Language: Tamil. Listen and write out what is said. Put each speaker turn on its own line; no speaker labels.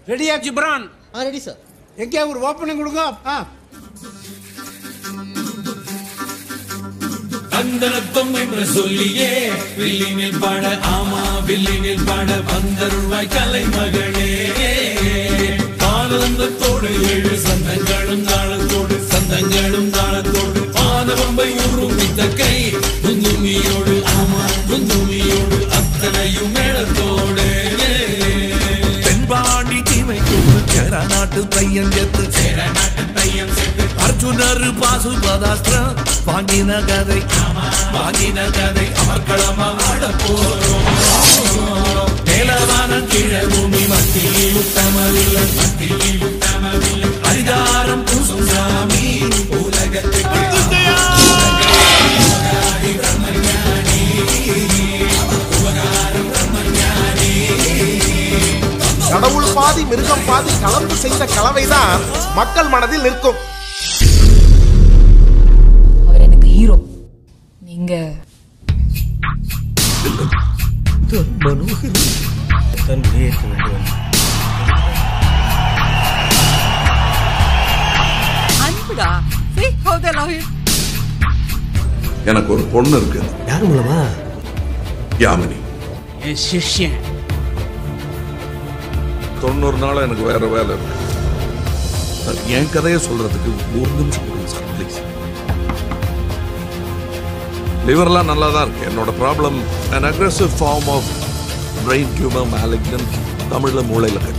ரெடியா ஜிப்ரான்
ஆ ரெடி சார்
எங்கே ஒரு ஓப்பனிங் கொடுங்க ஆ
தந்தனத்தம் என்று சொல்லியே வில்லினில் பாட ஆமா வில்லினில் பாட வந்தருள்வாய் கலைமகளே ஆனந்தத்தோடு ஏழு சந்தங்களும் தாளத்தோடு சந்தங்களும் தாளத்தோடு ஆனவம்பை ஊரும் கை குந்துமியோடு ஆமா குந்துமியோடு அத்தனையும் மேளத்தோடு
தென்பாண்டி தீமைக்கு சேர நாட்டு பையன் செத்து
சேர நாட்டு பையன் சென்று
அர்ஜுனர் பாசுபதாஸ்திரம் வாங்கின கதை
வாங்கின கதை அமர்க்களமா ஆட போறோம் மேலவான கீழ பூமி மத்தியில் உத்தமவில்லை மத்தியில் உத்தமவில்லை அதிகாரம் பூசும் சாமி உலகத்துக்கு
கடவுள் பாதி மிருகம் பாதி கலந்து செய்த கலவைதான் மக்கள் மனதில் நிற்கும்
அவர் எனக்கு ஹீரோ நீங்க
தான் வெளியேற்ற வேண்டும்
அன்புடா see how they love you
எனக்கு ஒரு பொண்ணு இருக்கு
யார் மூலமா
யாமினி
என் சிஷ்யன்
தொண்ணூறு நாள் எனக்கு வேற வேலை இருக்கு சார், என் கதையை சொல்றதுக்கு ஒரு நிமிஷம் கொடுங்க சார் ப்ளீஸ் லிவர்லாம் நல்லா தான் இருக்கு என்னோட problem an aggressive form of brain tumour malignant தமிழ்ல மூளையில் கட்டி